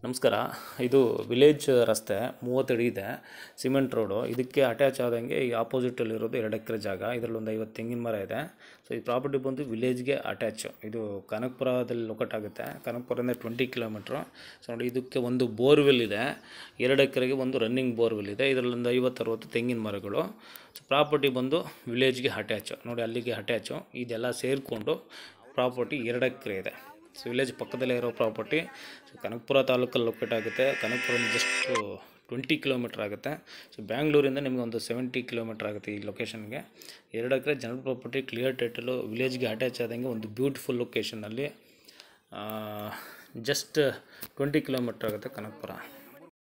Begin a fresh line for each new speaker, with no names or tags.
ನಮಸ್ಕಾರ ಇದು ವಿಲೇಜ್ ರಸ್ತೆ ಮೂವತ್ತಡಿ ಇದೆ ಸಿಮೆಂಟ್ ರೋಡು ಇದಕ್ಕೆ ಅಟ್ಯಾಚ್ ಆದಂಗೆ ಈ ಆಪೋಸಿಟಲ್ಲಿರೋದು ಎರಡು ಎಕರೆ ಜಾಗ ಇದರಲ್ಲಿ ಒಂದು ಐವತ್ತು ತೆಂಗಿನ ಮರ ಇದೆ ಸೊ ಈ ಪ್ರಾಪರ್ಟಿ ಬಂದು ವಿಲೇಜ್ಗೆ ಅಟ್ಯಾಚು ಇದು ಕನಕಪುರದಲ್ಲಿ ಲೊಕೇಟ್ ಆಗುತ್ತೆ ಕನಕಪುರದಿಂದ ಟ್ವೆಂಟಿ ಕಿಲೋಮೀಟ್ರು ಸೊ ನೋಡಿ ಇದಕ್ಕೆ ಒಂದು ಬೋರ್ವೆಲ್ ಇದೆ ಎರಡು ಎಕರೆಗೆ ಒಂದು ರನ್ನಿಂಗ್ ಬೋರ್ವೆಲ್ ಇದೆ ಇದರಲ್ಲಿ ಒಂದು ಐವತ್ತು ಅರವತ್ತು ತೆಂಗಿನ ಮರಗಳು ಸೊ ಪ್ರಾಪರ್ಟಿ ಬಂದು ವಿಲೇಜ್ಗೆ ಅಟ್ಯಾಚು ನೋಡಿ ಅಲ್ಲಿಗೆ ಅಟ್ಯಾಚು ಇದೆಲ್ಲ ಸೇರಿಕೊಂಡು ಪ್ರಾಪರ್ಟಿ ಎರಡು ಎಕರೆ ಇದೆ ಸೊ ವಿಲೇಜ್ ಪಕ್ಕದಲ್ಲೇ ಇರೋ ಪ್ರಾಪರ್ಟಿ ಸೊ ಕನಕಪುರ ತಾಲೂಕಲ್ಲಿ ಲೊಕೇಟ್ ಆಗುತ್ತೆ ಕನಕಪುರ ಜಸ್ಟ್ ಟ್ವೆಂಟಿ ಕಿಲೋಮೀಟ್ರ್ ಆಗುತ್ತೆ ಸೊ ಬ್ಯಾಂಗ್ಳೂರಿಂದ ನಿಮಗೆ ಒಂದು ಸೆವೆಂಟಿ ಕಿಲೋಮೀಟ್ರ್ ಆಗುತ್ತೆ ಈ ಲೊಕೇಶನ್ಗೆ ಎರಡು ಎಕರೆ ಜನರಲ್ ಪ್ರಾಪರ್ಟಿ ಕ್ಲಿಯರ್ ಟೈಟಲು ವಿಲೇಜ್ಗೆ ಅಟ್ಯಾಚ್ ಆದಂಗೆ ಒಂದು ಬ್ಯೂಟಿಫುಲ್ ಲೊಕೇಶನಲ್ಲಿ ಜಸ್ಟ್ ಟ್ವೆಂಟಿ ಕಿಲೋಮೀಟ್ರ್ ಆಗುತ್ತೆ ಕನಕಪುರ